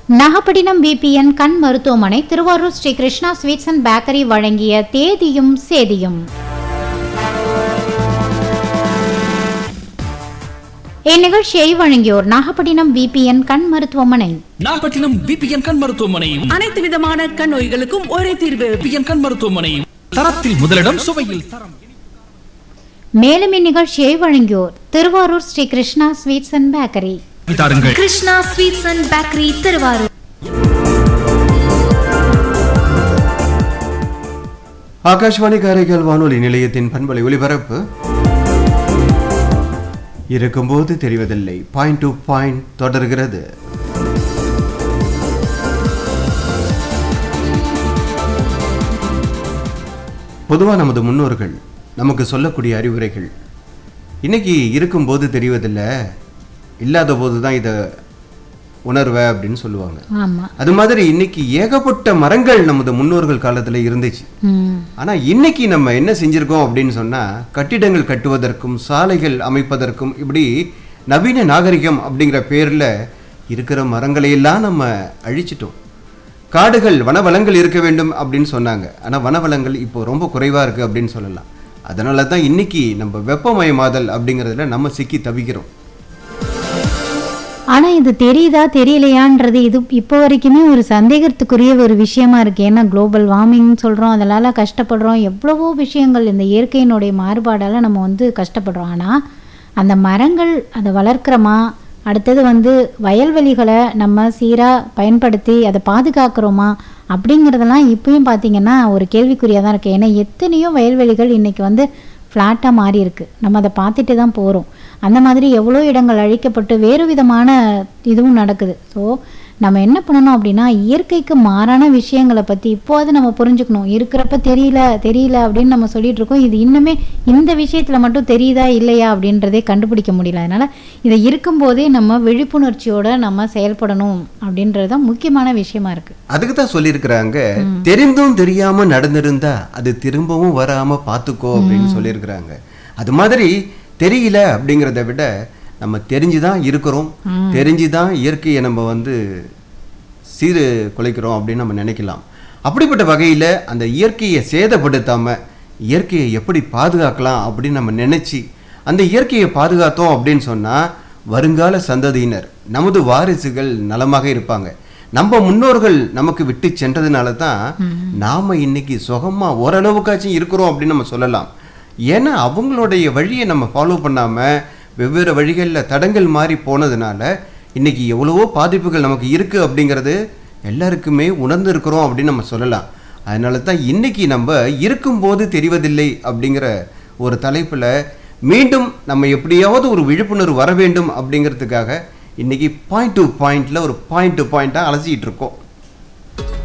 நாகப்பட்டினம் பிபிஎன் கண் மருத்துவமனை Thiruvarur Shri Krishna sweets and bakery வழங்கிய தேதியும் சேதியும் இந்நிகழ்ச்சியை வழங்கியோர் நாகப்பட்டினம் பிபிஎன் கண் மருத்துவமனை நாகப்பட்டினம் பிபிஎன் கண் மருத்துவமனையும் அனைத்து விதமான கண் நோய்களுக்கும் ஒரே தீர்வு பிபிஎன் கண் மருத்துவமனையும் தரத்தில் முதலிடம் சுவையில் தரம் மேலும் இந்நிகழ்ச்சியை வழங்கியோர் Thiruvarur Shri Krishna sweets and bakery தாருங்கள் Krishna sweets and bakery Thiruvarur Akashvani Karaikal வானொலி நிலையத்தின் பண்பலை ஒலிபரப்பு இருக்கும்போது தெரிவதில்லை பாயிண்ட் டு பாயிண்ட் தொடர்கிறது பொதுவாக நமது முன்னோர்கள் நமக்கு சொல்லக்கூடிய அறிவுரைகள் இன்னைக்கு இருக்கும்போது தெரிவதில்லை இல்லாத போது தான் இதை உணர்வ அப்படின்னு சொல்லுவாங்க ஆமா அது மாதிரி இன்னைக்கு ஏகப்பட்ட மரங்கள் நமது முன்னோர்கள் காலத்துல இருந்துச்சு ம் ஆனா இன்னைக்கு நம்ம என்ன செஞ்சிருக்கோம் அப்படின்னு சொன்னா கட்டிடங்கள் கட்டுவதற்கும் சாலைகள் அமைப்பதற்கும் இப்படி நவீன நாகரிகம் அப்படிங்கிற பேர்ல இருக்கிற மரங்களை எல்லாம் நம்ம அழிச்சிட்டோம் காடுகள் வனவளங்கள் இருக்க வேண்டும் அப்படின்னு சொன்னாங்க ஆனா வனவளங்கள் இப்போ ரொம்ப குறைவா இருக்கு அப்படின்னு சொல்லலாம் அதனால தான் இன்னைக்கு நம்ம வெப்பமயமாதல் அப்படிங்கிறதுல நம்ம சிக்கி தவிக்கிறோம் ஆனா இது தெரியுதா தெரியலையான்றது இது இப்போ வரைக்குமே ஒரு சந்தேகத்துக்குரிய ஒரு விஷயமா இருக்கு ஏன்னா குளோபல் வார்மிங் சொல்றோம் அதனால கஷ்டப்படுறோம் எவ்வளவோ விஷயங்கள் இந்த இயற்கையினுடைய மாறுபாடால நம்ம வந்து கஷ்டப்படுறோம் ஆனா அந்த மரங்கள் அதை வளர்க்குறோமா அடுத்தது வந்து வயல்வெளிகளை நம்ம சீராக பயன்படுத்தி அதை பாதுகாக்கிறோமா அப்படிங்கிறதெல்லாம் இப்பயும் பார்த்தீங்கன்னா ஒரு கேள்விக்குறியாக தான் இருக்குது ஏன்னா எத்தனையோ வயல்வெளிகள் இன்னைக்கு வந்து ஃப்ளாட்டாக மாறி இருக்கு நம்ம அதை பார்த்துட்டு தான் போகிறோம் அந்த மாதிரி எவ்வளோ இடங்கள் அழிக்கப்பட்டு வேறு விதமான இதுவும் நடக்குது ஸோ நம்ம என்ன பண்ணணும் அப்படின்னா இயற்கைக்கு மாறான விஷயங்களை பற்றி இப்போது நம்ம புரிஞ்சுக்கணும் இருக்கிறப்ப தெரியல தெரியல அப்படின்னு நம்ம சொல்லிட்டு இருக்கோம் இது இன்னுமே இந்த விஷயத்தில் மட்டும் தெரியுதா இல்லையா அப்படின்றதே கண்டுபிடிக்க முடியல அதனால் இதை இருக்கும்போதே நம்ம விழிப்புணர்ச்சியோட நம்ம செயல்படணும் அப்படின்றது தான் முக்கியமான விஷயமா இருக்குது அதுக்கு தான் சொல்லியிருக்கிறாங்க தெரிந்தும் தெரியாம நடந்திருந்தா அது திரும்பவும் வராம பார்த்துக்கோ அப்படின்னு சொல்லியிருக்கிறாங்க அது மாதிரி தெரியல அப்படிங்கிறத விட நம்ம தெரிஞ்சுதான் இருக்கிறோம் தெரிஞ்சுதான் இயற்கையை நம்ம வந்து சீரு குலைக்கிறோம் அப்படின்னு நம்ம நினைக்கலாம் அப்படிப்பட்ட வகையில அந்த இயற்கையை சேதப்படுத்தாம இயற்கையை எப்படி பாதுகாக்கலாம் அப்படின்னு நம்ம நினைச்சு அந்த இயற்கையை பாதுகாத்தோம் அப்படின்னு சொன்னா வருங்கால சந்ததியினர் நமது வாரிசுகள் நலமாக இருப்பாங்க நம்ம முன்னோர்கள் நமக்கு விட்டு சென்றதுனால தான் நாம இன்னைக்கு சுகமா ஓரளவுக்காச்சும் இருக்கிறோம் அப்படின்னு நம்ம சொல்லலாம் ஏன்னா அவங்களுடைய வழியை நம்ம ஃபாலோ பண்ணாம வெவ்வேறு வழிகளில் தடங்கள் மாறி போனதுனால இன்னைக்கு எவ்வளவோ பாதிப்புகள் நமக்கு இருக்கு அப்படிங்கிறது எல்லாருக்குமே உணர்ந்து இருக்கிறோம் அப்படின்னு நம்ம சொல்லலாம் அதனால தான் இன்னைக்கு நம்ம இருக்கும்போது தெரிவதில்லை அப்படிங்கிற ஒரு தலைப்புல மீண்டும் நம்ம எப்படியாவது ஒரு விழிப்புணர்வு வர வேண்டும் அப்படிங்கிறதுக்காக இன்னைக்கு பாயிண்ட் டு பாயிண்ட்ல ஒரு பாயிண்ட் டு பாயிண்ட்டாக அலசிக்கிட்டு இருக்கோம்